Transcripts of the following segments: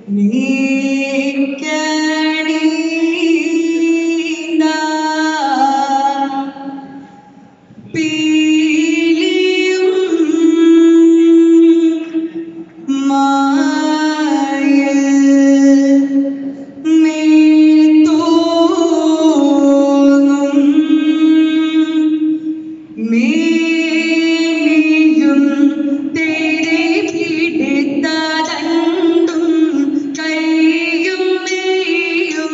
നീക്കണീന്താ പീലിയും മായൽ മേൽത്തോന്നും മേലിയും തേരെ പിടിത്തതണ്ടും കൈയും മേയും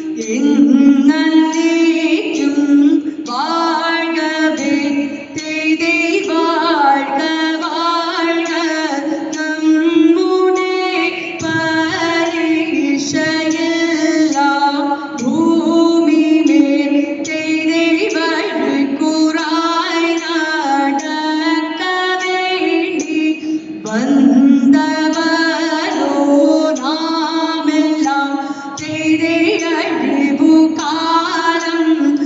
എന്നേക്കും വാഴവേ തേരെ വാഴ്ക വാഴ്ക നമ്മുടെ പരീക്ഷയെല്ലാം ഭൂമിമേൽ തേരെ വഴുക്കുറായി നടക്ക വേണ്ടി വന്നവരോ നാമെല്ലാം തേരെ അഴിവുകാലം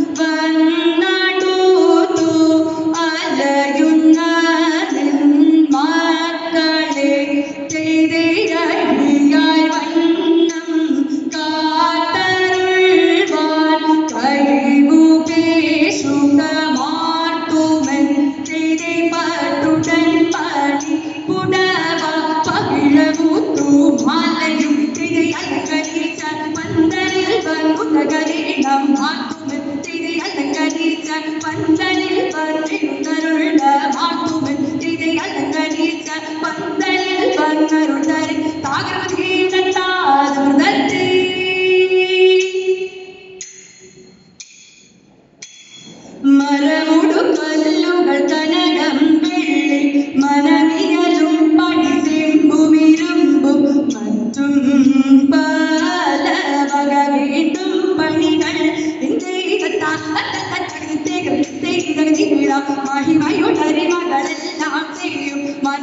വന്നടുത്തു അലയുന്ന നിൻ മക്കളെ തേരെ അഴിയായി വണ്ണം കാത്തരുൾവാൻ കഴിവു പേശുകമാർത്തുമൻ തേരെ പട്ടുടൻ പണി പുടവ പകിഴമുത്തു മലയും തേരെ അലങ്കരിച്ച പന്തലിൽ വന്നുതകരീണം മാറ്റുമൻ തേരെ അലങ്കരിച്ച പന്തലിൽ വന്നിരുന്നരുള മാറ്റുമൻ തേരെ അലങ്കരിച്ച പന്തലിൽ വന്നരുളരെ താകൃതീനത്താതെ മരമുടു കല്ലുകൾ കനകം വെള്ളി മനമിയലും പണിസെമ്പുമിരുമ്പും മറ്റും പല വക വീണ്ടും പണികൾ മഹിമയോടരിമകളെല്ലാം ചെയ്യും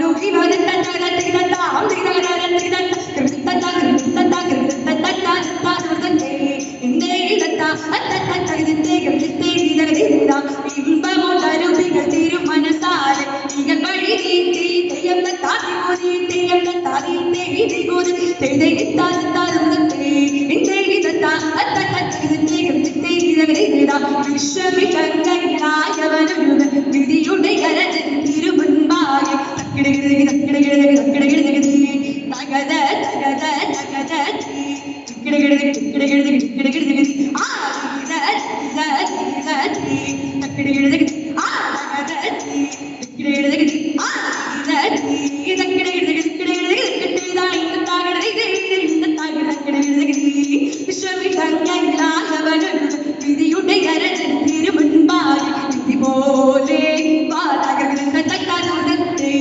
ഇമ്പമോടരുവികൾ തിരും മനസ്സാലെ നിങ്ങൾ വഴി നീട്ടി തെയ്യം താതി കോരി തെയ്യം താതി തെയ്തി കോരി തെയ്തി താതി താതി വിശ്വമികങ്ങായവനൊരു വിധിയുടെ അരജൻ തിരുമുൻപാകെ തക്കിടകിടകി തക്കിടകിടകി തക്കിടകിടകി തകത തകത തകത തക്കിടകിടകി തക്കിടകിടകി തക്കിടകിടകി ആ തകിട തകിട തക്കിടകിടകി ആ തകത തക്കിടകിടകി ആ തകിട തക്കിടകിടകി തക്കിടകിടകി തക്കിടകിടകി വിധിയുടെ കരജൻ തിരുമുൻപാകെ വിധി പോലെ പാതകത്തെ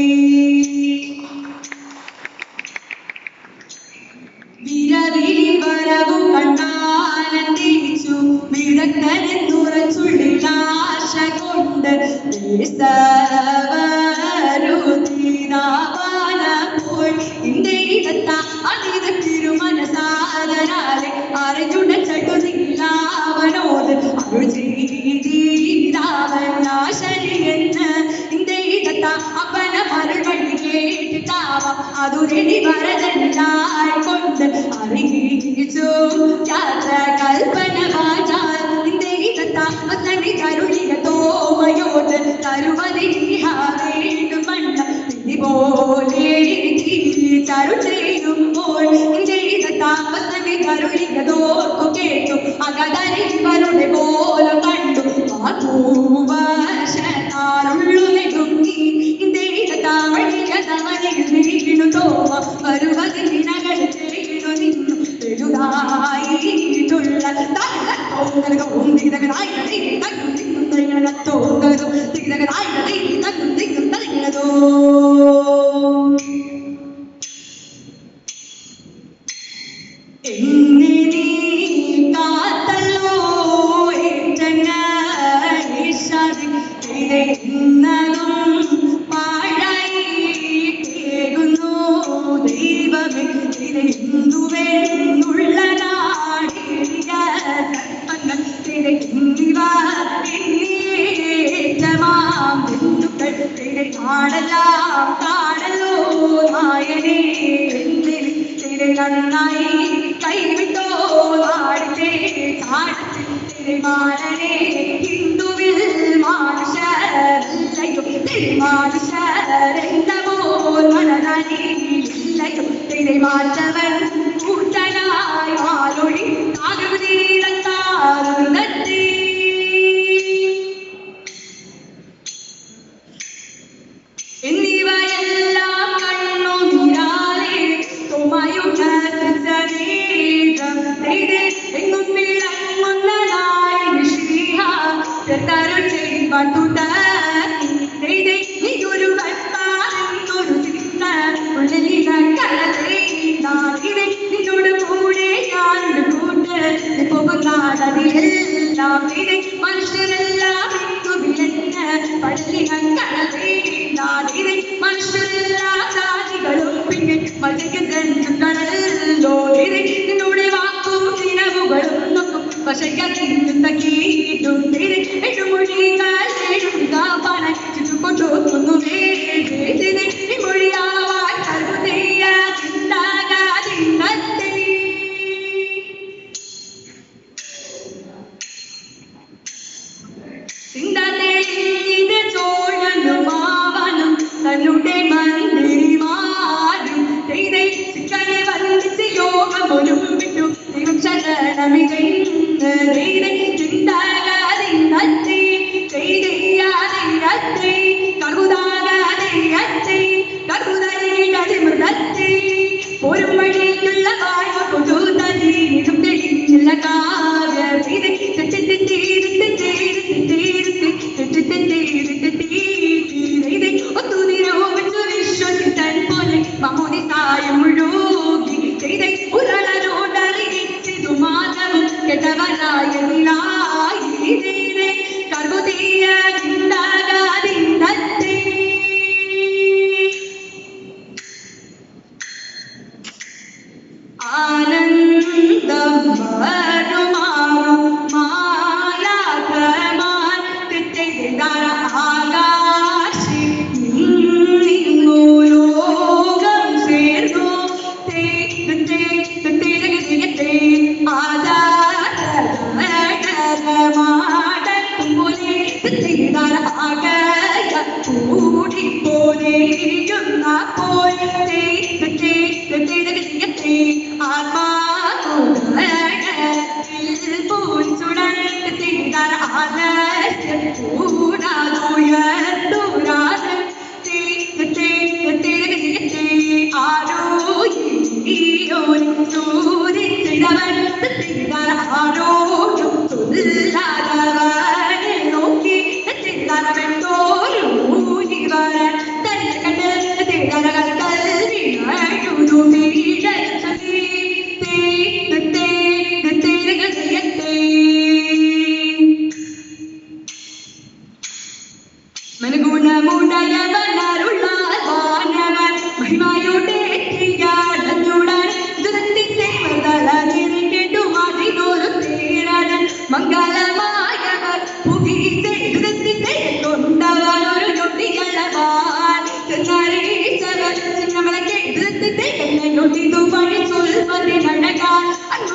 വിരവിളി വരവു കണ്ടാനന്ദിച്ചു വിദഗ്ധനെന്നുറച്ചുള്ളിൽ ആശ കൊണ്ട് പോയി ഇന്ത്യയിലെത്ത അതീത തിരുമനസാദരാലെ അറിഞ്ഞുട ചടുതില്ലാവനോട് അരുൾ ചെയ്തീരാവനാശരിയെന്ന് ഇന്ത്യയിലെത്ത അപ്പന മരുൾ വഴി കേട്ടിട്ടാവാം അതുരടി വരജനായി കൊണ്ട് അറിയിച്ചു യാത്ര കൽപ്പന വാചാൽ ഇന്ത്യയിലെത്ത അത്തടി കരുളിക തോമയോട് തരുവതി വീണ്ടും മണ്ണ പിടി പോലെ ചരു ചെയ്യുമ്പോൾ ഇന്ത്യയിലെ താമസമി കരുളികതോർക്കു കേട്ടു അകതരിവരുടെ പോലെ കണ്ടു ആ പൂവശനാലുള്ളു നെടുങ്ങി ഇന്ത്യയിലെ താവഴിക തവണികൾ വീണു തോമ വരുവതി ദിനകൾ ചെയ്തു നിന്നു എഴുതായിട്ടുള്ള തോന്നലും തികതകരായി തങ്ങും തിങ്ങും തോന്നലും തികതകരായി തങ്ങും തിങ്ങും തങ്ങതോ എന്നെ നീ കാത്തല്ലോ ഏറ്റങ്ങന്നതും പാഴായി കേകുന്നു ദൈവമേ തിരയുന്നുവെന്നുള്ള നാടിക സൽപ്പങ്ങൾ തിരയുന്നിവ എന്നേറ്റമാം ബന്ധുക്കൾ തിരെ കാടല്ലാം കാടല്ലോ നായനേ എന്നിൽ തിരെ നന്നായി കൈവിട്ടോ നാടിന്റെ ചാടത്തിൽ മാറനെ ഹിന്ദുവിൽ മാനുഷരല്ലയോ മാനുഷരെന്തമോ മനനയില്ലയോ തിരെ മാറ്റവൻ കൂട്ടനായി ആലൊഴി താകൃതീരത്താറുന്നത്തി എന്നിവയെല്ലാം കണ്ണു നീരാലെ തുമയുണർത്തരീതം ചെയ്തേ എങ്ങും വിളങ്ങുന്നതായി നിശ്രീഹ തരുൾ ചെയ്യുവാൻ തുടങ്ങി ചെയ്തേ ഇതൊരു വട്ടാണെന്നൊരു ചിന്ത ഉള്ളിലിത കടലേ നാടിനെ നിന്നോട് കൂടെ ഞാനുണ്ട് കൂട്ട് നീ പോകുന്നാടതിലെല്ലാം ചെയ്തേ മനുഷ്യരെല്ലാം ഇന്നു വിലന്ന് പള്ളികൾ കടലേ നാടിനെ മനുഷ്യരെല്ലാ ജാതികളും പിന്നെ മത്സ്യക്കല്ലോ നിന്നോട് വാക്കും നിലവുകളും നോക്കും പക്ഷേ കീട്ടും എഴുമൊഴികൾ എഴുതാൻ ചുറ്റുകൊണ്ടോക്കുന്നു വേദന മൊഴിയാവാൻ കരുതയ്യ ചിന്താകാതിന്നത്തെ ചിന്തതേത് ചോഴനുമാവനും തന്നുടെ മന്ത്രിമാരും ചെയ്തേ ചിക്കനെ വന്ദിച്ച് യോഗമൊരു വിട്ടു ദൈവം ശരണമിതെന്ന് ചെയ്തേ ചിന്തകാതിന്നത്തെ ചെയ്തയ്യാതിരത്തെ കറുതാകാതിരത്തെ കറുതലിടതി മൃഗത്തെ ഒരു വഴിയുള്ള വാഴ്വ കൊതുതലി ഇതും തെളിഞ്ഞില്ല കാവ്യ ചെയ്തേ തെറ്റി തീരുത്ത് തീരുത്ത് തീരുത്ത് തെറ്റി തീരുത്ത് തീരുത്ത് ഒത്തു നിരോപിച്ചു വിശ്വസിത്തൻ പോലെ മമോനി തായം മുഴുകി ചെയ്തേ ഉരളരോടറിയിച്ചിതു മാതവും കെട്ടവനായതിലായി ചെയ്തേ കർബുതീയ ചിന്താകാതിന്നത്തെ ആനന്ദം വരുമാറും മാലാഖമാർ തെറ്റെഴുതാൻ ആകാശി നിന്നു ലോകം ചേർന്നു തേ തേ തേ തേ ആദാരമാടത്തും പോലെ തെറ്റെഴുതാൻ ആകയ കൂടിപ്പോലെയുന്ന പോലെ തേ തേ തേ തേ ആത്മാകുടത്തിൽ പൂച്ചുടൻ തീരാൻ ആലസ്യം കൂടാതുയർത്തുരാതെ ആരോ ചോദിച്ചിടവൻ തീരാൻ ആരോടും ചൊല്ലാതവനെ നോക്കി തീരാനവൻ തോരും ഊരിവരൻ തന്നെ കണ്ട് തീരാനകൾ കൽവി അഴുതു വീഴച്ചതി മനുഗുണമുടയവനരുള്ളാനവൻ മഹിമയുടെ മംഗളമായവർ പുകീത്തെ യുദ്ധത്തിന്റെ കൊണ്ടവരൊരു ഞൊട്ടികളവാൻ ചെന്നറിയിച്ചവർ ചിന്നമലക്കെ യുദ്ധത്തിന്റെ എന്നൊട്ടിതു പണി ചൊൽവതിനഴകാൻ